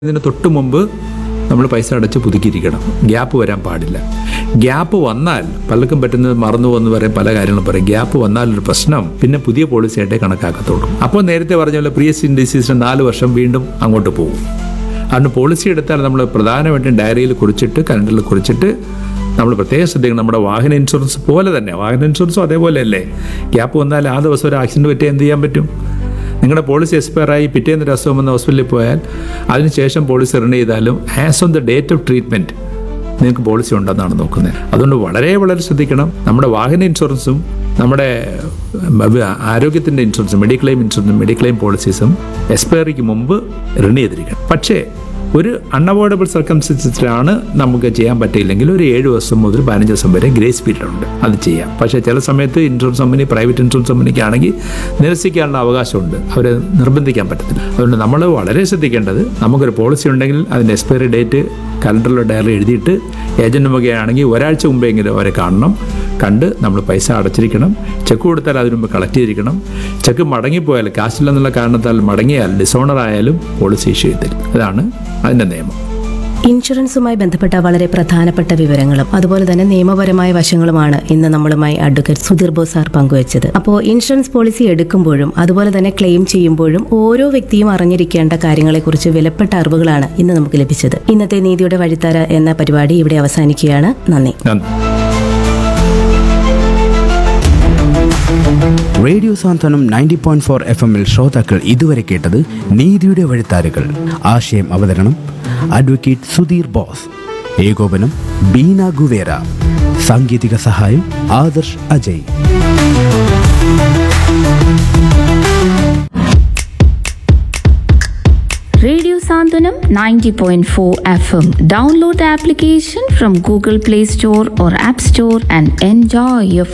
ഇതിന് തൊട്ട് മുമ്പ് നമ്മൾ പൈസ അടച്ച് പുതുക്കിയിരിക്കണം ഗ്യാപ്പ് വരാൻ പാടില്ല ഗ്യാപ്പ് വന്നാൽ പലർക്കും പറ്റുന്നത് മറന്നു എന്ന് പറയും പല കാര്യങ്ങളും പറയും ഗ്യാപ്പ് വന്നാൽ ഒരു പ്രശ്നം പിന്നെ പുതിയ പോളിസി ആയിട്ടേ കണക്കാക്കത്തുള്ളൂ അപ്പോൾ നേരത്തെ പറഞ്ഞ പോലെ പ്രിയസ് ഇൻഡിസീസിന് നാല് വർഷം വീണ്ടും അങ്ങോട്ട് പോകും അതുകൊണ്ട് പോളിസി എടുത്താൽ നമ്മൾ പ്രധാനമായിട്ടും ഡയറിയിൽ കുറിച്ചിട്ട് കലണ്ടറിൽ കുറിച്ചിട്ട് നമ്മൾ പ്രത്യേകം ശ്രദ്ധിക്കണം നമ്മുടെ വാഹന ഇൻഷുറൻസ് പോലെ തന്നെ വാഹന ഇൻഷുറൻസും അതേപോലെ അല്ലേ ഗ്യാപ്പ് വന്നാൽ ആ ദിവസം ഒരു ആക്സിഡൻറ്റ് പറ്റിയാൽ എന്ത് ചെയ്യാൻ പറ്റും നിങ്ങളുടെ പോളിസി എക്സ്പയർ ആയി പിറ്റേന്ന് ഒരു അസുഖം വന്ന് ഹോസ്പിറ്റലിൽ പോയാൽ അതിനുശേഷം പോളിസി റിന്യൂ ചെയ്താലും as on the date of treatment നിങ്ങൾക്ക് പോളിസി ഉണ്ടെന്നാണ് നോക്കുന്നത് അതുകൊണ്ട് വളരെ വളരെ ശ്രദ്ധിക്കണം നമ്മുടെ വാഹന ഇൻഷുറൻസും നമ്മുടെ ആരോഗ്യത്തിൻ്റെ ഇൻഷുറൻസും മെഡിക്ലെയിം ഇൻഷുറൻസും മെഡിക്ലെയിം പോളിസീസും എക്സ്പയറിക്ക് മുമ്പ് റിന്യൂ ചെയ്തിരിക്കണം പക്ഷേ ഒരു അൺഅവോയ്ഡബിൾ സർക്കംസ്റ്റൻസിലാണ് നമുക്ക് ചെയ്യാൻ പറ്റിയില്ലെങ്കിൽ ഒരു ഏഴ് ദിവസം മുതൽ പതിനഞ്ച് ദിവസം വരെ ഗ്രേസ് പീരീഡ് ഉണ്ട് അത് ചെയ്യാം പക്ഷേ ചില സമയത്ത് ഇൻഷുറൻസ് കമ്പനി പ്രൈവറ്റ് ഇൻഷുറൻസ് കമ്പനിക്ക് ആണെങ്കിൽ നിരസിക്കാനുള്ള അവകാശമുണ്ട് അവരെ നിർബന്ധിക്കാൻ പറ്റത്തില്ല അതുകൊണ്ട് നമ്മൾ വളരെ ശ്രദ്ധിക്കേണ്ടത് നമുക്കൊരു പോളിസി ഉണ്ടെങ്കിൽ അതിൻ്റെ എക്സ്പയറി ഡേറ്റ് കലണ്ടറിലോ ഡയറി എഴുതിയിട്ട് ഏജന്റ് മുഖേനാണെങ്കിൽ ഒരാഴ്ച മുമ്പെങ്കിലും അവരെ കാണണം കണ്ട് നമ്മൾ പൈസ അടച്ചിരിക്കണം ചെക്ക് കൊടുത്താൽ അതിനു മുമ്പ് കളക്ട് ചെയ്തിരിക്കണം ചെക്ക് മടങ്ങിപ്പോയാൽ കാശില്ലെന്നുള്ള കാരണത്താൽ മടങ്ങിയാൽ ഡിസോണർ ആയാലും പോളിസി ഇഷ്യൂ ചെയ്തില്ല അതാണ് അതിൻ്റെ നിയമം ഇൻഷുറൻസുമായി ബന്ധപ്പെട്ട വളരെ പ്രധാനപ്പെട്ട വിവരങ്ങളും അതുപോലെ തന്നെ നിയമപരമായ വശങ്ങളുമാണ് ഇന്ന് നമ്മളുമായി അഡ്വക്കേറ്റ് സുധീർ ബോസ് സാർ പങ്കുവച്ചത് അപ്പോൾ ഇൻഷുറൻസ് പോളിസി എടുക്കുമ്പോഴും അതുപോലെ തന്നെ ക്ലെയിം ചെയ്യുമ്പോഴും ഓരോ വ്യക്തിയും അറിഞ്ഞിരിക്കേണ്ട കാര്യങ്ങളെക്കുറിച്ച് വിലപ്പെട്ട അറിവുകളാണ് ഇന്ന് നമുക്ക് ലഭിച്ചത് ഇന്നത്തെ നീതിയുടെ വഴിത്തര എന്ന പരിപാടി ഇവിടെ അവസാനിക്കുകയാണ് നന്ദി നന്ദി radio Santhwanam ninety point four F എമ്മിൽ ശ്രോതാക്കൾ ഇതുവരെ കേട്ടത് നീതിയുടെ വഴിത്താരുകൾ ആശയം അവതരണം അഡ്വക്കേറ്റ് സുധീർ ബോസ് ഏകോപനം ബീന ഗുവേര സാങ്കേതിക സഹായം Adarsh Ajay Radio Sandhanam 90.4 FM. Download the application from Google Play Store or App Store and enjoy your